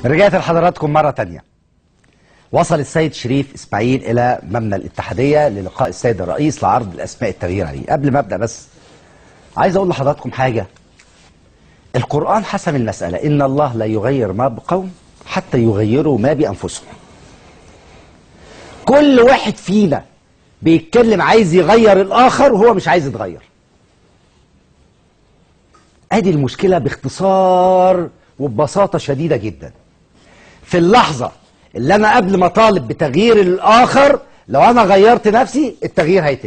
رجعت لحضراتكم مرة تانية وصل السيد شريف إسماعيل إلى مبنى الاتحادية للقاء السيد الرئيس لعرض الأسماء التغيير عليه قبل ما أبدأ بس عايز أقول لحضراتكم حاجة القرآن حسم المسألة إن الله لا يغير ما بقوم حتى يغيروا ما بأنفسهم كل واحد فينا بيتكلم عايز يغير الآخر وهو مش عايز يتغير ادي المشكلة باختصار وببساطة شديدة جدا في اللحظة اللي انا قبل ما طالب بتغيير الاخر لو انا غيرت نفسي التغيير هيتم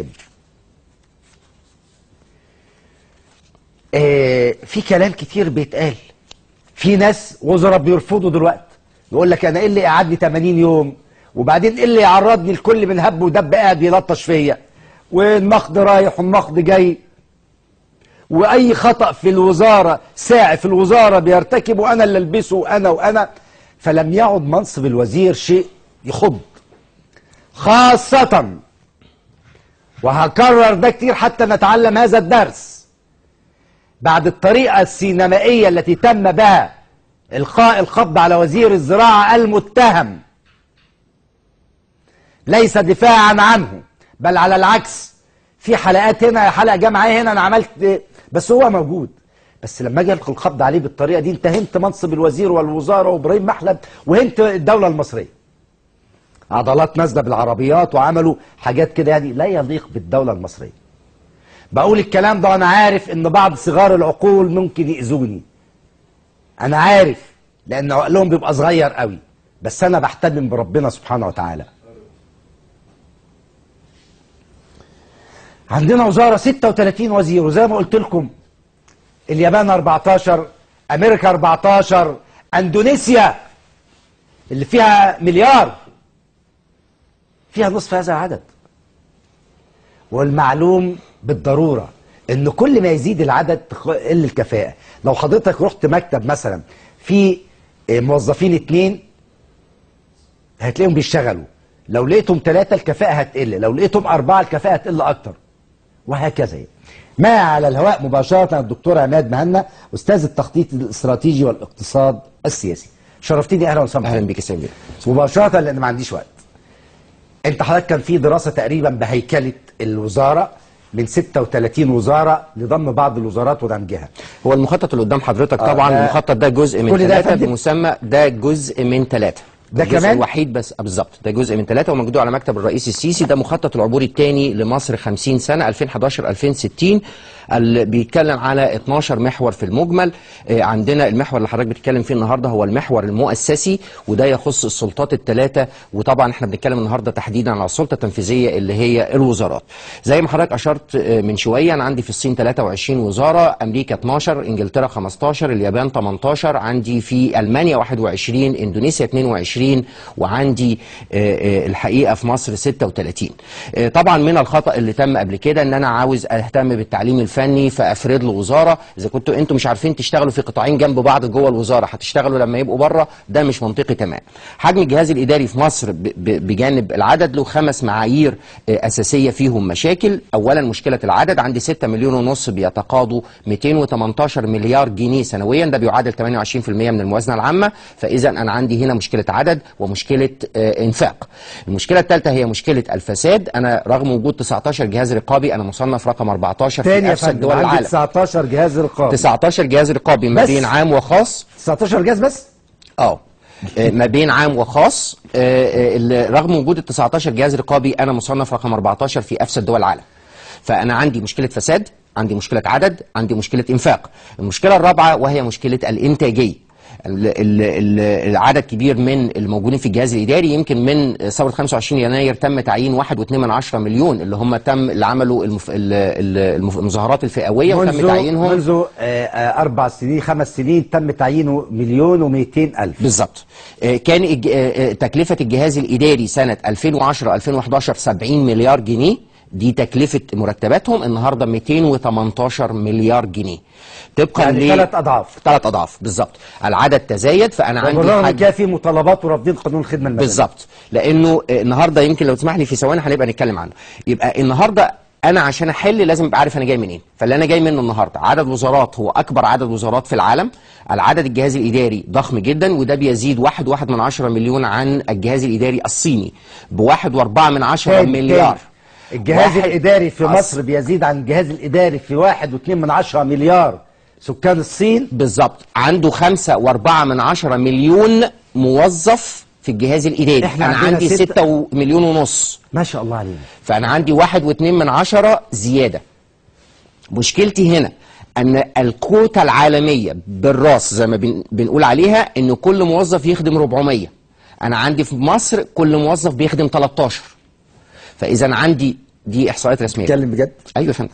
آه في كلام كتير بيتقال في ناس وزراء بيرفضوا دلوقتي يقول لك انا ايه اللي قعدني 80 يوم وبعدين ايه اللي يعرضني لكل من هب ودب قاعد يلطش فيا والنقد رايح والنقد جاي واي خطأ في الوزارة ساعي في الوزارة بيرتكبه انا اللي البسه انا وانا فلم يعد منصب الوزير شيء يخض خاصة وهكرر ده كتير حتى نتعلم هذا الدرس بعد الطريقة السينمائية التي تم بها إلقاء القبض على وزير الزراعة المتهم ليس دفاعا عنه بل على العكس في حلقات هنا حلقة جامعة هنا أنا عملت بس هو موجود بس لما اجي القي القبض عليه بالطريقه دي انت هنت منصب الوزير والوزاره وابراهيم محلب وهنت الدوله المصريه عضلات نازله بالعربيات وعملوا حاجات كده يعني لا يليق بالدوله المصريه بقول الكلام ده وانا عارف ان بعض صغار العقول ممكن ياذوني انا عارف لان عقلهم بيبقى صغير قوي بس انا بحترم بربنا سبحانه وتعالى عندنا وزاره 36 وزير وزي ما قلت لكم اليابان 14 امريكا 14 اندونيسيا اللي فيها مليار فيها نصف هذا العدد والمعلوم بالضروره ان كل ما يزيد العدد تقل الكفاءه لو حضرتك رحت مكتب مثلا في موظفين اتنين هتلاقيهم بيشتغلوا لو لقيتهم ثلاثة الكفاءة هتقل لو لقيتهم أربعة الكفاءة هتقل أكتر وهكذا يعني. ما على الهواء مباشرة الدكتور عماد مهنا أستاذ التخطيط الاستراتيجي والاقتصاد السياسي شرفتني أهلا وسهلا اهلا بك يا سيدي مباشرة لأن ما عنديش وقت أنت حضرتك كان في دراسة تقريبا بهيكلة الوزارة من 36 وزارة لضم بعض الوزارات ودمجها هو المخطط اللي قدام حضرتك آه، طبعا ده- المخطط ده جزء من كل ده يا ثلاثة فندم؟ بمسمى ده جزء من ثلاثة ده الجزء كمان؟ الوحيد بس آه، بالظبط ده جزء من ثلاثة وموجود على مكتب الرئيس السيسي ده مخطط العبور الثاني لمصر 50 سنة 2011 2060 اللي بيتكلم على 12 محور في المجمل آه، عندنا المحور اللي حضرتك بتتكلم فيه النهارده هو المحور المؤسسي وده يخص السلطات الثلاثه وطبعا احنا بنتكلم النهارده تحديدا على السلطه التنفيذيه اللي هي الوزارات زي ما حضرتك اشرت آه، من شويه انا عندي في الصين 23 وزاره امريكا 12 انجلترا 15 اليابان 18 عندي في المانيا 21 اندونيسيا 22 وعندي آه، آه، الحقيقه في مصر 36 آه، طبعا من الخطا اللي تم قبل كده ان انا عاوز اهتم بالتعليم الفني فافرد له وزاره اذا كنتوا انتوا مش عارفين تشتغلوا في قطاعين جنب بعض جوه الوزاره هتشتغلوا لما يبقوا بره ده مش منطقي تمام حجم الجهاز الاداري في مصر ب- ب- بجانب العدد له خمس معايير آه، اساسيه فيهم مشاكل اولا مشكله العدد عندي 6 مليون ونص بيتقاضوا 218 مليار جنيه سنويا ده بيعادل 28% من الموازنه العامه فاذا انا عندي هنا مشكله عدد ومشكله آه، انفاق المشكله الثالثه هي مشكله الفساد انا رغم وجود 19 جهاز رقابي انا مصنف رقم 14 تاني في يا افسد فندم دول عندي العالم 19 جهاز رقابي 19 جهاز رقابي ما بس؟ بين عام وخاص 19 جهاز بس اه آه، ما بين عام وخاص آه، آه، ال- رغم وجود ال 19 جهاز رقابي انا مصنف رقم 14 في افسد دول العالم فانا عندي مشكله فساد عندي مشكله عدد عندي مشكله انفاق المشكله الرابعه وهي مشكله الانتاجيه ال- ال- ال- العدد كبير من الموجودين في الجهاز الاداري يمكن من ثوره 25 يناير تم تعيين 1.2 مليون اللي هم تم اللي عملوا المف... ال- ال- المف- المظاهرات الفئويه وتم منذ تعيينهم منذ آه، آه، أربع سنين خمس سنين تم تعيينه مليون ومئتين ألف بالظبط آه، كان الج- آه، آه، تكلفة الجهاز الإداري سنة 2010 2011 70 مليار جنيه دي تكلفة مرتباتهم النهاردة 218 مليار جنيه طبقا يعني ثلاث أضعاف ثلاث أضعاف بالظبط العدد تزايد فأنا عندي وبالرغم من حجم كده في مطالبات ورافضين قانون الخدمة المدنية بالظبط لانه آه، النهارده يمكن لو تسمح لي في ثواني هنبقى نتكلم عنه يبقى النهارده انا عشان احل لازم ابقى عارف انا جاي منين فاللي انا جاي منه النهارده عدد وزارات هو اكبر عدد وزارات في العالم العدد الجهاز الاداري ضخم جدا وده بيزيد واحد واحد من عشرة مليون عن الجهاز الاداري الصيني بواحد واربعة من عشرة تاني- مليار تاني. الجهاز واحد- الاداري في أص- مصر بيزيد عن الجهاز الاداري في واحد واتنين من عشرة مليار سكان الصين بالظبط عنده خمسة واربعة من عشرة مليون موظف في الجهاز الاداري إحنا انا عندنا عندي ستة- ستة و- مليون ونص ما شاء الله علينا فأنا عندي واحد واثنين من عشرة زيادة مشكلتي هنا أن الكوتا العالمية بالراس زي ما بن- بنقول عليها أن كل موظف يخدم 400 أنا عندي في مصر كل موظف بيخدم 13 فإذا عندي دي إحصائيات رسمية اتكلم بجد أيوة يا فندم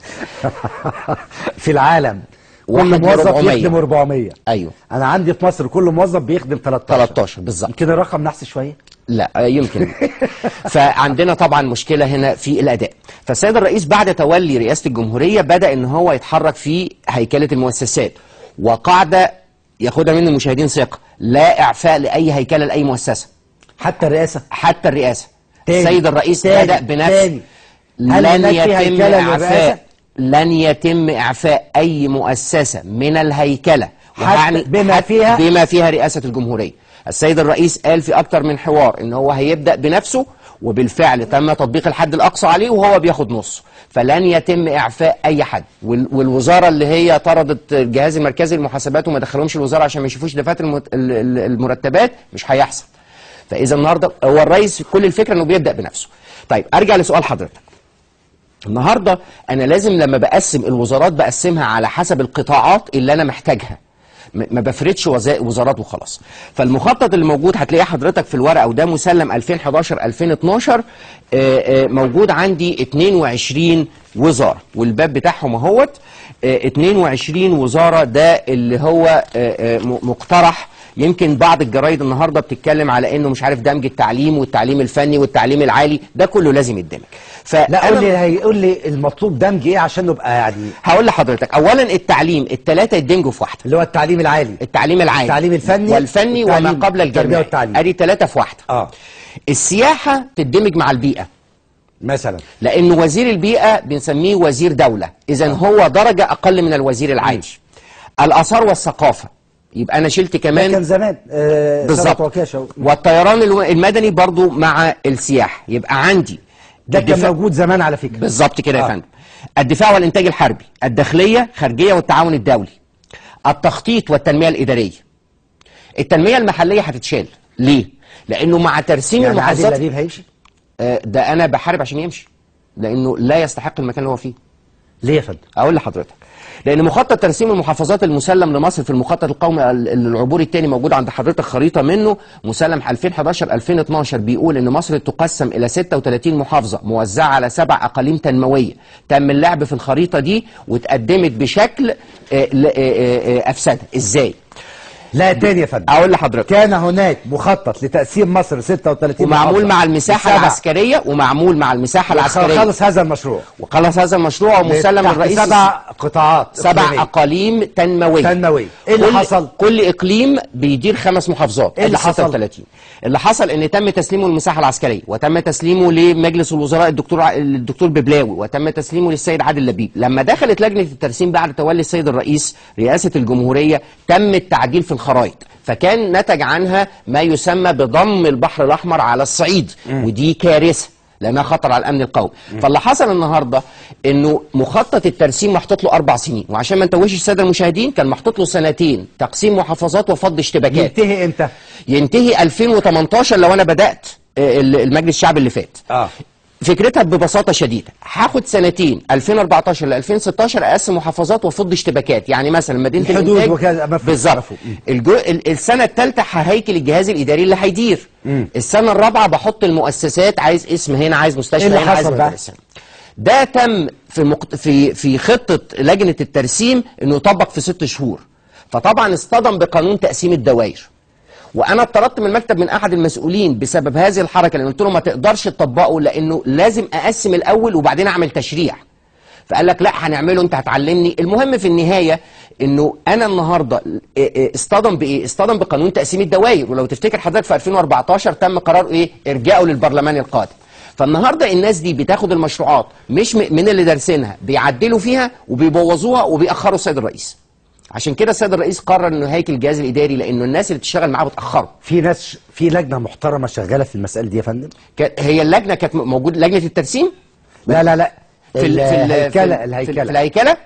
في العالم كل واحد موظف 400. يخدم 400 أيوة انا عندي في مصر كل موظف بيخدم 13 13 بالظبط يمكن الرقم نحس شويه لا آه، يمكن فعندنا طبعا مشكله هنا في الاداء فالسيد الرئيس بعد تولي رئاسه الجمهوريه بدا ان هو يتحرك في هيكله المؤسسات وقاعده ياخدها من المشاهدين ثقه لا اعفاء لاي هيكله لاي مؤسسه حتى الرئاسه حتى الرئاسه تاني. السيد الرئيس تاني. بدا بنفسه تاني. هل لن هناك في يتم هيكلة للرئاسة؟ اعفاء لن يتم اعفاء اي مؤسسه من الهيكله حتى بما حتى فيها؟ بما فيها رئاسه الجمهوريه السيد الرئيس قال في اكتر من حوار ان هو هيبدا بنفسه وبالفعل تم تطبيق الحد الاقصى عليه وهو بياخد نصه فلن يتم اعفاء اي حد وال- والوزاره اللي هي طردت الجهاز المركزي للمحاسبات وما دخلهمش الوزاره عشان ما يشوفوش دفاتر المت- ال- ال- المرتبات مش هيحصل فاذا النهارده هو الرئيس كل الفكره انه بيبدا بنفسه طيب ارجع لسؤال حضرتك النهارده انا لازم لما بقسم الوزارات بقسمها على حسب القطاعات اللي انا محتاجها م- ما بفردش وزا- وزارات وخلاص فالمخطط اللي موجود هتلاقيه حضرتك في الورقه وده مسلم 2011 2012 آه، آه، موجود عندي 22 وزاره والباب بتاعهم اهوت آه، 22 وزاره ده اللي هو آه، آه، م- مقترح يمكن بعض الجرايد النهارده بتتكلم على انه مش عارف دمج التعليم والتعليم الفني والتعليم العالي ده كله لازم يدمج لا قول فأنا- لي هيقول لي المطلوب دمج ايه عشان نبقى يعني هقول لحضرتك اولا التعليم الثلاثه يدمجوا في واحده اللي هو التعليم العالي التعليم العالي التعليم الفني والفني والتعليم- وما قبل التربية الجامعي والتعليم. ادي ثلاثه في واحده اه السياحه تدمج مع البيئه مثلا لانه وزير البيئه بنسميه وزير دوله اذا هو درجه اقل من الوزير العايش الاثار والثقافه يبقى انا شلت ده كمان كان زمان آه بالظبط ثروت وكاشة والطيران الو- المدني برضو مع السياحه يبقى عندي ده كان الدفاع- موجود زمان على فكره بالظبط كده يا آه. فندم الدفاع والانتاج الحربي الداخليه خارجيه والتعاون الدولي التخطيط والتنميه الاداريه التنميه المحليه هتتشال ليه لانه مع ترسيم يعني عادل المحافظات لبيب هيمشي آه، ده انا بحارب عشان يمشي لانه لا يستحق المكان اللي هو فيه ليه يا فندم اقول لحضرتك لان مخطط ترسيم المحافظات المسلم لمصر في المخطط القومي ال- العبوري الثاني موجود عند حضرتك خريطه منه مسلم 2011 2012 بيقول ان مصر تقسم الى 36 محافظه موزعه على سبع اقاليم تنمويه تم اللعب في الخريطه دي واتقدمت بشكل آه، ل- آه، آه، آه، افسدها ازاي لا تاني يا فندم اقول لحضرتك كان هناك مخطط لتقسيم مصر 36 ومعمول محافظة مع المساحه بسبع. العسكريه ومعمول مع المساحه العسكريه خلص هذا المشروع وخلص هذا المشروع ومسلم تحت الرئيس سبع قطاعات سبع إقليمية. اقاليم تنمويه تنموية. إيه اللي كل- حصل؟ كل اقليم بيدير خمس محافظات إيه اللي أدي حصل؟ 36 اللي حصل ان تم تسليمه المساحه العسكريه وتم تسليمه لمجلس الوزراء الدكتور ع- الدكتور ببلاوي وتم تسليمه للسيد عادل لبيب لما دخلت لجنه الترسيم بعد تولي السيد الرئيس رئاسه الجمهوريه تم التعديل في الخرائط فكان نتج عنها ما يسمى بضم البحر الاحمر على الصعيد ودي كارثه لانها خطر على الامن القومي فاللي حصل النهارده انه مخطط الترسيم محطوط له اربع سنين وعشان ما نتوهش الساده المشاهدين كان محطوط له سنتين تقسيم محافظات وفض اشتباكات ينتهي امتى؟ ينتهي 2018 لو انا بدات آه، ال- المجلس الشعبي اللي فات اه فكرتها ببساطه شديده هاخد سنتين 2014 ل 2016 اقسم محافظات وافض اشتباكات يعني مثلا مدينه الحدود الانتاج وكذا، مفهوم، بالظبط مفهوم. الجو... ال- السنه الثالثه ههيكل الجهاز الاداري اللي هيدير السنه الرابعه بحط المؤسسات عايز اسم هنا عايز مستشفى إيه اللي هنا عايز حصل بقى؟ مدرسة. ده تم في مقت... في في خطه لجنه الترسيم انه يطبق في ست شهور فطبعا اصطدم بقانون تقسيم الدوائر وانا اتطردت من المكتب من احد المسؤولين بسبب هذه الحركه لان قلت له ما تقدرش تطبقه لانه لازم اقسم الاول وبعدين اعمل تشريع فقال لك لا هنعمله انت هتعلمني المهم في النهايه انه انا النهارده اه، اه، اصطدم بايه اصطدم بقانون تقسيم الدوائر ولو تفتكر حضرتك في 2014 تم قرار ايه ارجاعه للبرلمان القادم فالنهارده الناس دي بتاخد المشروعات مش م- من اللي دارسينها بيعدلوا فيها وبيبوظوها وبيأخروا السيد الرئيس عشان كده السيد الرئيس قرر انه هيكل الجهاز الاداري لانه الناس اللي بتشتغل معاه بتاخره في ناس في لجنه محترمه شغاله في المساله دي يا فندم كان- هي اللجنه كانت موجوده لجنه الترسيم لا لا لا في ال- في ال- في الهيكله ال- في الهيكله الهيكله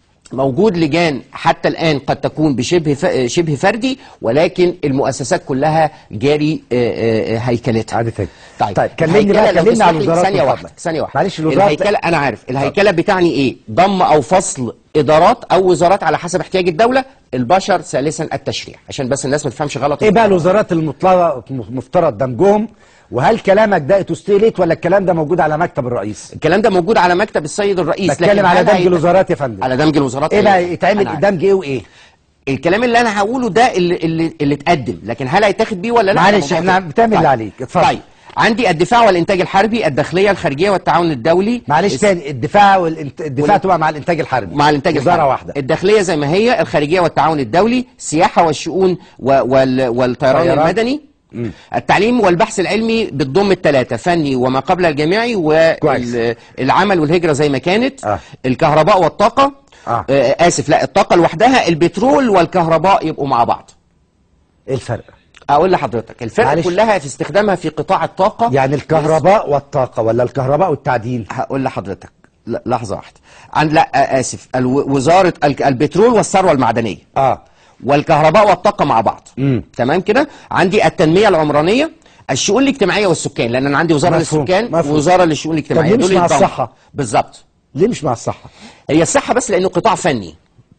موجود لجان حتى الان قد تكون بشبه ف- شبه فردي ولكن المؤسسات كلها جاري آه، آه، آه، هيكلتها عادي تاني. طيب طيب، كلمني الهيكلة بقى- لو كلمني تسمح عن لي الوزارات ثانيه من واحده فضلك. ثانيه واحده معلش الوزارات- الهيكله انا عارف الهيكله بتعني ايه ضم او فصل ادارات او وزارات على حسب احتياج الدوله البشر ثالثا التشريع عشان بس الناس ما تفهمش غلط ايه بقى الوزارات المطلقه مفترض دمجهم وهل كلامك ده اتوستيليت ولا الكلام ده موجود على مكتب الرئيس الكلام ده موجود على مكتب السيد الرئيس بتكلم لكن على هل دمج هيت- الوزارات يا فندم على دمج الوزارات ايه بقى أيوة. يتعمل أنا عارف. دمج ايه وايه الكلام اللي انا هقوله ده اللي اللي, اللي اتقدم لكن هل هيتاخد بيه ولا لا معلش، ده موضوع احنا تاني. بتعمل اللي طيب. عليك، اتفضل. طيب عندي الدفاع والانتاج الحربي الداخليه الخارجيه والتعاون الدولي معلش الس- تاني الدفاع والانت... الدفاع وال- تبقى مع الانتاج الحربي مع الانتاج وزاره الحربي. واحده الداخليه زي ما هي الخارجيه والتعاون الدولي السياحه والشؤون و... وال... والطيران طيران. المدني التعليم والبحث العلمي بتضم الثلاثه فني وما قبل الجامعي كويس. والعمل والهجره زي ما كانت آه. الكهرباء والطاقه آه. آه اسف لا الطاقه لوحدها البترول والكهرباء يبقوا مع بعض ايه الفرق اقول لحضرتك الفرق معلش. كلها في استخدامها في قطاع الطاقه يعني الكهرباء والطاقه ولا الكهرباء والتعدين هقول لحضرتك ل- لحظه واحده عن لا آه، اسف الو- وزاره الك- البترول والثروه المعدنيه اه والكهرباء والطاقه مع بعض مم. تمام كده عندي التنميه العمرانيه الشؤون الاجتماعيه والسكان لان انا عندي وزاره مفهوم، للسكان مفهوم. ووزاره للشؤون الاجتماعيه طب ليه مش دول مع يتضموا. الصحة؟ بالظبط ليه مش مع الصحه هي الصحه بس لانه قطاع فني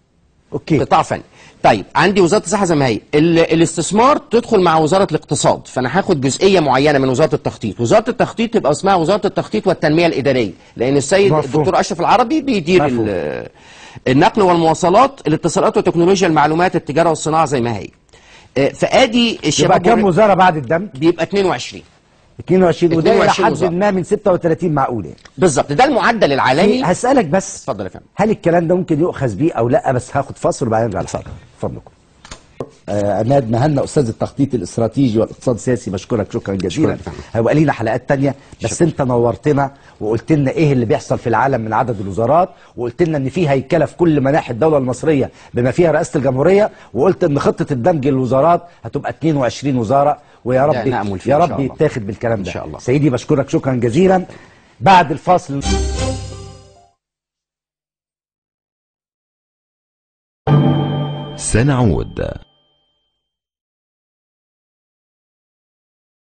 اوكي قطاع فني طيب عندي وزاره الصحه زي ما هي ال- الاستثمار تدخل مع وزاره الاقتصاد فانا هاخد جزئيه معينه من وزاره التخطيط وزاره التخطيط تبقى اسمها وزاره التخطيط والتنميه الاداريه لان السيد مفهوم. الدكتور اشرف العربي بيدير مفهوم. ال- النقل والمواصلات الاتصالات وتكنولوجيا المعلومات التجاره والصناعه زي ما هي آه، فادي يبقى الشباب كام والر- وزاره بعد الدمج بيبقى 22 22 وده الى 22 حد وزارة. ما من 36 معقول يعني بالظبط ده المعدل العالمي هسالك بس اتفضل يا فندم هل الكلام ده ممكن يؤخذ بيه او لا بس هاخد فاصل وبعدين نرجع لحضرتك فضلكم آه عماد مهنا استاذ التخطيط الاستراتيجي والاقتصاد السياسي بشكرك شكرا جزيلا شكراً. هيبقى لينا حلقات تانية بس انت نورتنا وقلت لنا ايه اللي بيحصل في العالم من عدد الوزارات وقلت لنا ان في هيكله في كل مناحي الدوله المصريه بما فيها رئاسه الجمهوريه وقلت ان خطه الدمج الوزارات هتبقى 22 وزاره ويا ده رب نأمل فيه يا إن رب شاء الله. يتاخد بالكلام ده إن شاء الله. سيدي بشكرك شكرا جزيلا بعد الفاصل سنعود